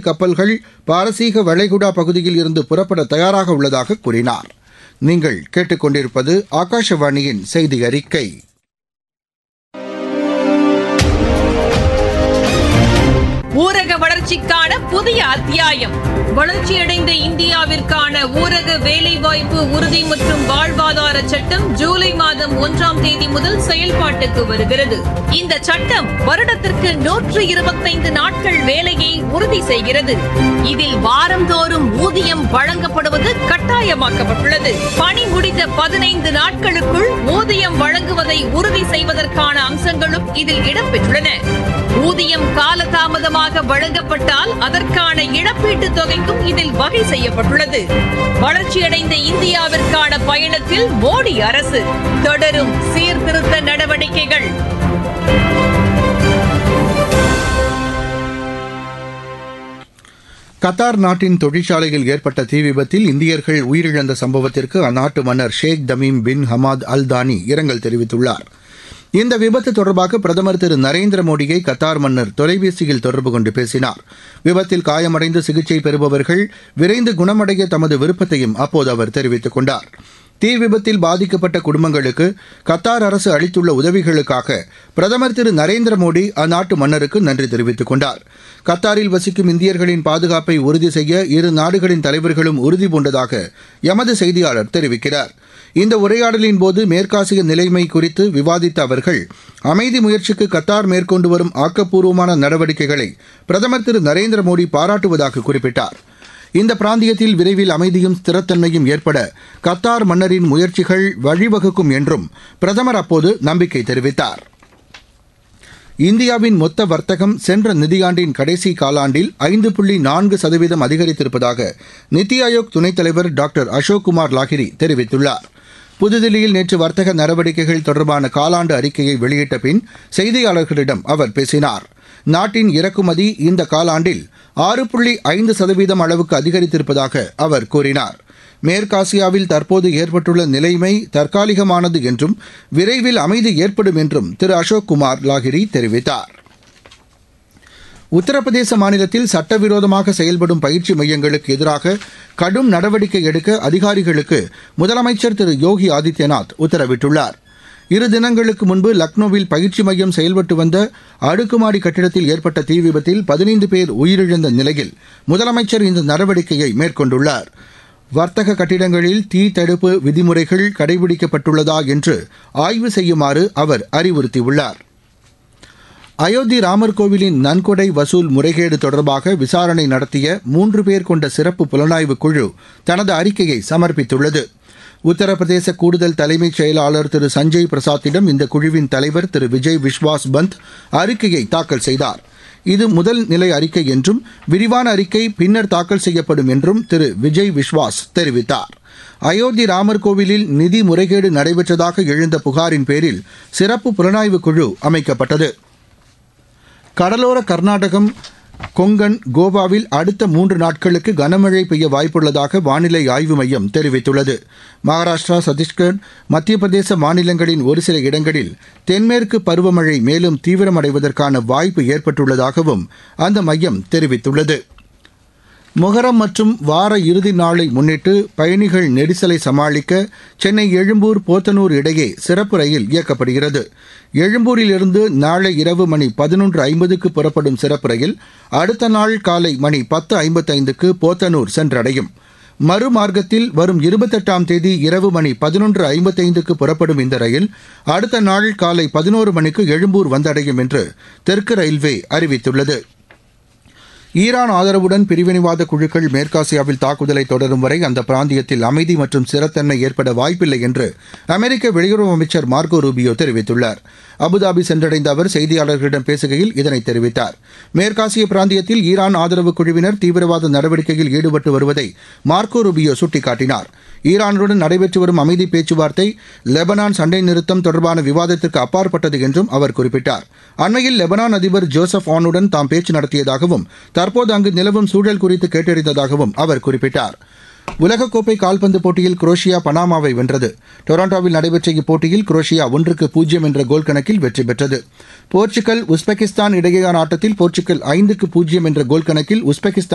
கப்பல்கள் பாரசீக வளைகுடா பகுதியில் இருந்து புறப்பட தயாராக உள்ளதாக கூறினார் நீங்கள் கேட்டுக்கொண்டிருப்பது ஆகாஷவாணியின் செய்தி அறிக்கை ஊரக வளர்ச்சிக்கான புதிய அத்தியாயம் வளர்ச்சியடைந்த இந்தியாவிற்கான ஊரக வேலைவாய்ப்பு உறுதி மற்றும் வாழ்வாதார சட்டம் ஜூலை மாதம் ஒன்றாம் தேதி முதல் செயல்பாட்டுக்கு வருகிறது இந்த சட்டம் வருடத்திற்கு நூற்று இருபத்தைந்து நாட்கள் வேலையை உறுதி செய்கிறது இதில் வாரந்தோறும் ஊதியம் வழங்கப்படுவது கட்டாயமாக்கப்பட்டுள்ளது பணி முடிந்த பதினைந்து நாட்களுக்குள் ஊதியம் வழங்குவதை உறுதி செய்வதற்கான அம்சங்களும் இதில் இடம்பெற்றுள்ளன ஊதியம் காலதாமதமாக வழங்கப்பட்டால் அதற்கான இழப்பீட்டுத் தொகைக்கும் இதில் வகை செய்யப்பட்டுள்ளது வளர்ச்சியடைந்த இந்தியாவிற்கான பயணத்தில் மோடி அரசு தொடரும் சீர்திருத்த நடவடிக்கைகள் கத்தார் நாட்டின் தொழிற்சாலையில் ஏற்பட்ட தீ விபத்தில் இந்தியர்கள் உயிரிழந்த சம்பவத்திற்கு அந்நாட்டு மன்னர் ஷேக் தமீம் பின் ஹமாத் அல் தானி இரங்கல் தெரிவித்துள்ளார் இந்த விபத்து தொடர்பாக பிரதமர் திரு நரேந்திர மோடியை கத்தார் மன்னர் தொலைபேசியில் தொடர்பு கொண்டு பேசினார் விபத்தில் காயமடைந்து சிகிச்சை பெறுபவர்கள் விரைந்து குணமடைய தமது விருப்பத்தையும் அப்போது அவர் தெரிவித்துக் கொண்டார் தீ விபத்தில் பாதிக்கப்பட்ட குடும்பங்களுக்கு கத்தார் அரசு அளித்துள்ள உதவிகளுக்காக பிரதமர் திரு நரேந்திர மோடி அந்நாட்டு மன்னருக்கு நன்றி தெரிவித்துக் கொண்டார் கத்தாரில் வசிக்கும் இந்தியர்களின் பாதுகாப்பை உறுதி செய்ய இரு நாடுகளின் தலைவர்களும் உறுதி பூண்டதாக எமது செய்தியாளர் தெரிவிக்கிறார் இந்த உரையாடலின் போது மேற்காசிய நிலைமை குறித்து விவாதித்த அவர்கள் அமைதி முயற்சிக்கு கத்தார் மேற்கொண்டு வரும் ஆக்கப்பூர்வமான நடவடிக்கைகளை பிரதமர் திரு நரேந்திர மோடி பாராட்டுவதாக குறிப்பிட்டார் இந்த பிராந்தியத்தில் விரைவில் அமைதியும் ஸ்திரத்தன்மையும் ஏற்பட கத்தார் மன்னரின் முயற்சிகள் வழிவகுக்கும் என்றும் பிரதமர் அப்போது நம்பிக்கை தெரிவித்தார் இந்தியாவின் மொத்த வர்த்தகம் சென்ற நிதியாண்டின் கடைசி காலாண்டில் ஐந்து புள்ளி நான்கு சதவீதம் அதிகரித்திருப்பதாக நித்தி ஆயோக் துணைத் தலைவர் டாக்டர் அசோக் குமார் லாகிரி தெரிவித்துள்ளார் புதுதில்லியில் நேற்று வர்த்தக நடவடிக்கைகள் தொடர்பான காலாண்டு அறிக்கையை வெளியிட்ட பின் செய்தியாளர்களிடம் அவர் பேசினார் நாட்டின் இறக்குமதி இந்த காலாண்டில் ஆறு புள்ளி ஐந்து சதவீதம் அளவுக்கு அதிகரித்திருப்பதாக அவர் கூறினார் மேற்காசியாவில் தற்போது ஏற்பட்டுள்ள நிலைமை தற்காலிகமானது என்றும் விரைவில் அமைதி ஏற்படும் என்றும் திரு அசோக் குமார் லாகிரி தெரிவித்தார் உத்தரப்பிரதேச மாநிலத்தில் சட்டவிரோதமாக செயல்படும் பயிற்சி மையங்களுக்கு எதிராக கடும் நடவடிக்கை எடுக்க அதிகாரிகளுக்கு முதலமைச்சர் திரு யோகி ஆதித்யநாத் உத்தரவிட்டுள்ளார் இரு தினங்களுக்கு முன்பு லக்னோவில் பயிற்சி மையம் செயல்பட்டு வந்த அடுக்குமாடி கட்டிடத்தில் ஏற்பட்ட தீ விபத்தில் பதினைந்து பேர் உயிரிழந்த நிலையில் முதலமைச்சர் இந்த நடவடிக்கையை மேற்கொண்டுள்ளார் வர்த்தக கட்டிடங்களில் தீ தடுப்பு விதிமுறைகள் கடைபிடிக்கப்பட்டுள்ளதா என்று ஆய்வு செய்யுமாறு அவர் அறிவுறுத்தியுள்ளார் அயோத்தி ராமர் கோவிலின் நன்கொடை வசூல் முறைகேடு தொடர்பாக விசாரணை நடத்திய மூன்று பேர் கொண்ட சிறப்பு புலனாய்வு குழு தனது அறிக்கையை சமர்ப்பித்துள்ளது உத்தரப்பிரதேச கூடுதல் தலைமைச் செயலாளர் திரு சஞ்சய் பிரசாத்திடம் இந்த குழுவின் தலைவர் திரு விஜய் விஸ்வாஸ் பந்த் அறிக்கையை தாக்கல் செய்தார் இது முதல் நிலை அறிக்கை என்றும் விரிவான அறிக்கை பின்னர் தாக்கல் செய்யப்படும் என்றும் திரு விஜய் விஸ்வாஸ் தெரிவித்தார் அயோத்தி ராமர் கோவிலில் நிதி முறைகேடு நடைபெற்றதாக எழுந்த புகாரின் பேரில் சிறப்பு புலனாய்வு குழு அமைக்கப்பட்டது கடலோர கர்நாடகம் கொங்கன் கோவாவில் அடுத்த மூன்று நாட்களுக்கு கனமழை பெய்ய வாய்ப்புள்ளதாக வானிலை ஆய்வு மையம் தெரிவித்துள்ளது மகாராஷ்டிரா சத்தீஸ்கர் மத்திய பிரதேச மாநிலங்களின் ஒரு சில இடங்களில் தென்மேற்கு பருவமழை மேலும் தீவிரமடைவதற்கான வாய்ப்பு ஏற்பட்டுள்ளதாகவும் அந்த மையம் தெரிவித்துள்ளது முகரம் மற்றும் வார இறுதி நாளை முன்னிட்டு பயணிகள் நெரிசலை சமாளிக்க சென்னை எழும்பூர் போத்தனூர் இடையே சிறப்பு ரயில் இயக்கப்படுகிறது எழும்பூரிலிருந்து நாளை இரவு மணி பதினொன்று ஐம்பதுக்கு புறப்படும் சிறப்பு ரயில் அடுத்த நாள் காலை மணி பத்து ஐம்பத்தைந்துக்கு போத்தனூர் சென்றடையும் மறுமார்க்கத்தில் வரும் இருபத்தெட்டாம் தேதி இரவு மணி பதினொன்று ஐம்பத்தைந்துக்கு புறப்படும் இந்த ரயில் அடுத்த நாள் காலை பதினோரு மணிக்கு எழும்பூர் வந்தடையும் என்று தெற்கு ரயில்வே அறிவித்துள்ளது ஈரான் ஆதரவுடன் பிரிவினைவாத குழுக்கள் மேற்காசியாவில் தாக்குதலை தொடரும் வரை அந்த பிராந்தியத்தில் அமைதி மற்றும் ஸ்திரத்தன்மை ஏற்பட வாய்ப்பில்லை என்று அமெரிக்க வெளியுறவு அமைச்சர் மார்கோ ரூபியோ தெரிவித்துள்ளார் அபுதாபி சென்றடைந்த அவர் செய்தியாளர்களிடம் பேசுகையில் இதனை தெரிவித்தார் மேற்காசிய பிராந்தியத்தில் ஈரான் ஆதரவு குழுவினர் தீவிரவாத நடவடிக்கையில் ஈடுபட்டு வருவதை மார்கோ ரூபியோ சுட்டிக்காட்டினார் ஈரானுடன் நடைபெற்று வரும் அமைதி பேச்சுவார்த்தை லெபனான் சண்டை நிறுத்தம் தொடர்பான விவாதத்திற்கு அப்பாற்பட்டது என்றும் அவர் குறிப்பிட்டார் அண்மையில் லெபனான் அதிபர் ஜோசப் ஆனுடன் தாம் பேச்சு நடத்தியதாகவும் தற்போது அங்கு நிலவும் சூழல் குறித்து கேட்டறிந்ததாகவும் அவர் குறிப்பிட்டார் உலகக்கோப்பை கால்பந்து போட்டியில் குரோஷியா பனாமாவை வென்றது டொரண்டோவில் நடைபெற்ற இப்போட்டியில் குரோஷியா ஒன்றுக்கு பூஜ்ஜியம் என்ற கோல் கணக்கில் வெற்றி பெற்றது போர்ச்சுகல் உஸ்பெகிஸ்தான் இடையேயான ஆட்டத்தில் போர்ச்சுகல் ஐந்துக்கு பூஜ்ஜியம் என்ற கோல் கணக்கில் உஸ்பெகிஸ்தான்